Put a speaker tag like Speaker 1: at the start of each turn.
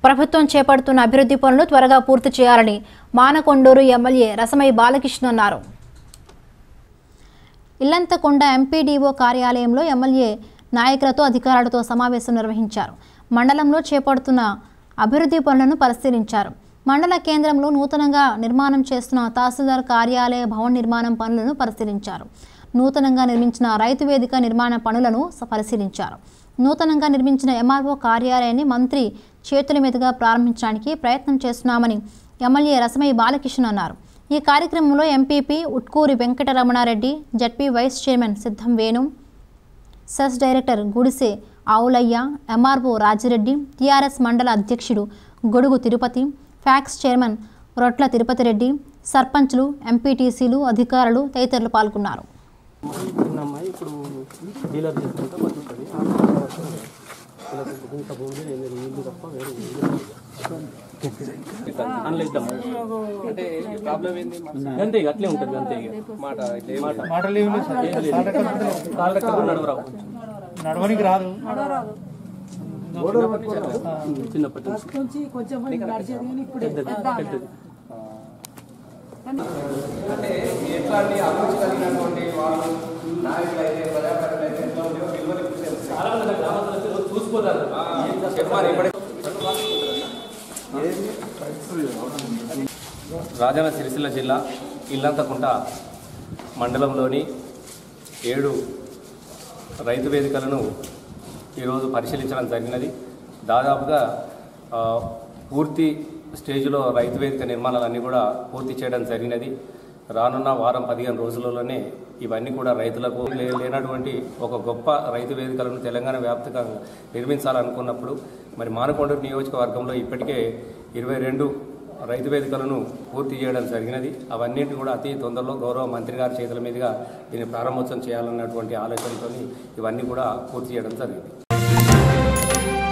Speaker 1: ప్రభుత్వం చేపడుతున్న అభివృద్ధి పనులు త్వరగా పూర్తి చేయాలని మానకొండూరు ఎమ్మెల్యే రసమయ్య బాలకృష్ణ అన్నారు ఇల్లంతకొండ ఎంపీడీఓ కార్యాలయంలో ఎమ్మెల్యే నాయకులతో అధికారులతో సమావేశం నిర్వహించారు మండలంలో చేపడుతున్న అభివృద్ధి పనులను పరిశీలించారు మండల కేంద్రంలో నూతనంగా నిర్మాణం చేస్తున్న తహసీల్దార్ కార్యాలయ భవన నిర్మాణం పనులను పరిశీలించారు నూతనంగా నిర్మించిన రైతు వేదిక నిర్మాణ పనులను స- పరిశీలించారు నూతనంగా నిర్మించిన ఎంఆర్ఓ కార్యాలయాన్ని మంత్రి చేతుల మీదుగా ప్రారంభించడానికి ప్రయత్నం చేస్తున్నామని ఎమ్మెల్యే రసమయ్య బాలకృష్ణ అన్నారు ఈ కార్యక్రమంలో MPP Utkuri Venkataramana Reddy ZP vice chairman Siddam Venu cess director గుడిసె ఆవులయ్య ఎంఆర్ఓ రాజిరెడ్డి టీఆర్ఎస్ మండల అధ్యక్షుడు గొడుగు తిరుపతి ఫ్యాక్స్ చైర్మన్ రొట్ల తిరుపతి రెడ్డి సర్పంచ్లు ఎంపీటీసీలు అధికారులు తదితరులు పాల్గొన్నారు
Speaker 2: అమ్మాయి ఇప్పుడు డీలర్ చేసుకుంటే బతుకుతుంది ఇంత భూమి లేదు నీళ్ళు తప్ప వేరే అనలేద్దాం
Speaker 3: అంటే ప్రాబ్లం ఏంది
Speaker 2: అంతే ఇక అట్లే ఉంటుంది అంతే ఇక
Speaker 3: మాట ఇట్లా ఏం లేదు.
Speaker 2: మాట లేవు కాళ్ళ కట్టు నడవరావు
Speaker 4: నడవనికి రాదు
Speaker 2: చిన్నప్పటి నుంచి
Speaker 5: నుంచి కొంచెం నడిచేది కానీ ఇప్పుడే
Speaker 2: పెద్దది
Speaker 3: అంటే ఎట్లాంటి అభిరుచి కలిగినటువంటి వాళ్ళు నాయకులు అయితే ప్రజాప్రతినిధులు అయితే ఎట్లా ఉండేవో విలువలు చూసేది.
Speaker 2: చాలా మంది గ్రామాల్లో వచ్చి రోజు చూసిపోతారు
Speaker 3: ఆ, చెప్పాలి ఇప్పుడే
Speaker 6: రాజన్న సిరిసిల్ల జిల్లా ఇల్లంతకుంట మండలంలోని ఏడు రైతు వేదికలను ఈరోజు పరిశీలించడం జరిగినది దాదాపుగా ఆ, పూర్తి స్టేజ్లో రైతు వేదిక నిర్మాణాలన్నీ కూడా పూర్తి చేయడం జరిగినది రానున్న వారం పదిహేను రోజులలోనే ఇవన్నీ కూడా రైతులకు లే- లేనటువంటి ఒక గొప్ప రైతు వేదికలను తెలంగాణ వ్యాప్తంగా నిర్మించాలనుకున్నప్పుడు మరి మానకొండ నియోజకవర్గంలో ఇప్పటికే ఇరవై రెండు రైతు వేదికలను పూర్తి చేయడం జరిగినది అవన్నింటిని కూడా అతి తొందరలో గౌరవ మంత్రి గారి చేతుల మీదుగా దీన్ని ప్రారంభోత్సవం చేయాలన్నటువంటి ఆలోచనతో ఇవన్నీ కూడా పూర్తి చేయడం జరిగింది